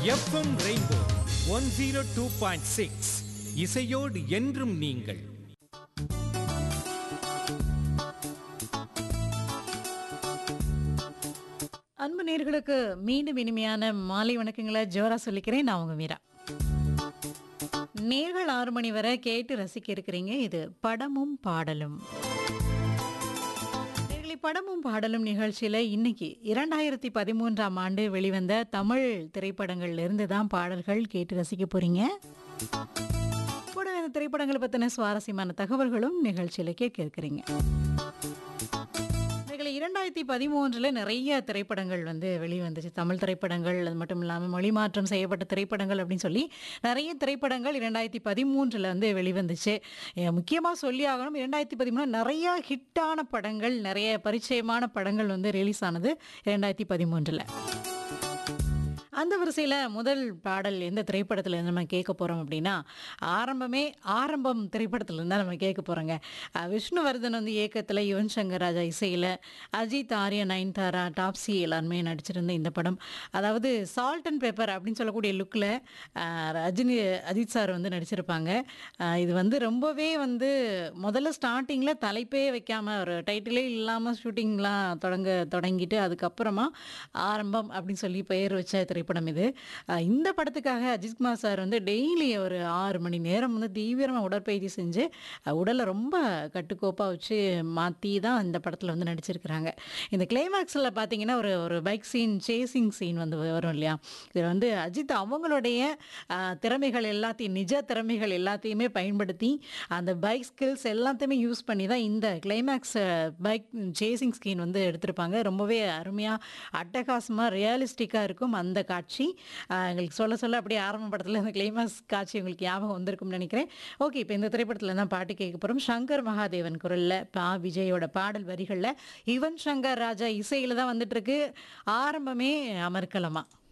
FM rainbow one zero two point six இசையோடு என்றும் நீங்கள் அன்பு நேர்களுக்கு மீண்டும் இனிமையான மாலை வணக்கங்களை ஜோரா சொல்லிக்கிறேன் நான் உங்க மீரா நேர்கள் ஆறு மணி வரை கேட்டு ரசிக்க இருக்கிறீங்க இது படமும் பாடலும் நேயர்களே, படமும் பாடலும் நிகழ்ச்சியில இன்னைக்கு இரண்டாயிரத்தி பதிமூன்றாம் ஆண்டு வெளிவந்த தமிழ் திரைப்படங்கள்ல இருந்து தான் பாடல்கள் கேட்டு ரசிக்க போறீங்க கூடவே அந்த திரைப்படங்களை பத்தின சுவாரஸ்யமான தகவல்களும் நிகழ்ச்சியில கேட்க இருக்கிறீங்க இதில் இரண்டாயிரத்தி பதிமூன்றில் நிறைய திரைப்படங்கள் வந்து வெளிவந்துச்சு தமிழ் திரைப்படங்கள் அது மட்டும் இல்லாமல் மொழி மாற்றம் செய்யப்பட்ட திரைப்படங்கள் அப்படின்னு சொல்லி நிறைய திரைப்படங்கள் இரண்டாயிரத்தி பதிமூன்றில் வந்து வெளிவந்துச்சு முக்கியமாக சொல்லி ஆகணும் இரண்டாயிரத்தி பதிமூணு நிறைய ஹிட்டான படங்கள் நிறைய பரிச்சயமான படங்கள் வந்து ரிலீஸ் ஆனது இரண்டாயிரத்தி பதிமூன்றில் அந்த வரிசையில் முதல் பாடல் எந்த திரைப்படத்தில் நம்ம கேட்க போகிறோம் அப்படின்னா ஆரம்பமே ஆரம்பம் திரைப்படத்தில் இருந்தால் நம்ம கேட்க போகிறோங்க விஷ்ணுவர்தன் வந்து இயக்கத்தில் யுவன் சங்கர் ராஜா இசையில் அஜித் ஆர்யா நயன்தாரா டாப்ஸி எல்லாருமே நடிச்சிருந்த இந்த படம் அதாவது சால்ட் அண்ட் பேப்பர் அப்படின்னு சொல்லக்கூடிய லுக்கில் ரஜினி அஜித் சார் வந்து நடிச்சிருப்பாங்க அஹ் இது வந்து ரொம்பவே வந்து முதல்ல ஸ்டார்டிங்கில் தலைப்பே வைக்காமல் ஒரு டைட்டிலே இல்லாமல் ஷூட்டிங்லாம் தொடங்க தொடங்கிட்டு அதுக்கப்புறமா ஆரம்பம் அப்படின்னு சொல்லி பெயர் வச்ச திரைப்படம் இது அஹ் இந்த படத்துக்காக அஜித்குமார் சார் வந்து டெய்லி ஒரு ஆறு மணி நேரம் வந்து தீவிரமாக உடற்பயிற்சி செஞ்சு அஹ் உடலை ரொம்ப கட்டுக்கோப்பாக வச்சு மாற்றி தான் இந்த படத்தில் வந்து நடிச்சிருக்கிறாங்க இந்த கிளைமேக்ஸில் பார்த்தீங்கன்னா ஒரு ஒரு பைக் சீன் சேசிங் சீன் வந்து வரும் இல்லையா இதில் வந்து அஜித் அவங்களுடைய அஹ், திறமைகள் எல்லாத்தையும் நிஜ திறமைகள் எல்லாத்தையுமே பயன்படுத்தி அந்த பைக் ஸ்கில்ஸ் எல்லாத்தையுமே யூஸ் பண்ணி தான் இந்த கிளைமேக்ஸ் பைக் சேசிங் ஸ்கீன் வந்து எடுத்திருப்பாங்க ரொம்பவே அருமையாக அட்டகாசமாக ரியலிஸ்டிக்காக இருக்கும் அந்த காட்சி அஹ், எங்களுக்கு சொல்ல சொல்ல அப்படியே ஆரம்ப படத்தில் அந்த கிளைமேக்ஸ் காட்சி உங்களுக்கு ஞாபகம் வந்திருக்கும்னு நினைக்கிறேன் ஓகே இப்போ இந்த திரைப்படத்தில் தான் பாட்டு கேட்க போகிறோம் சங்கர் மகாதேவன் குரலில் பா விஜயோட பாடல் வரிகளில் யுவன் சங்கர் ராஜா இசையில் தான் வந்துட்டு இருக்கு ஆரம்பமே அமர்க்கலமா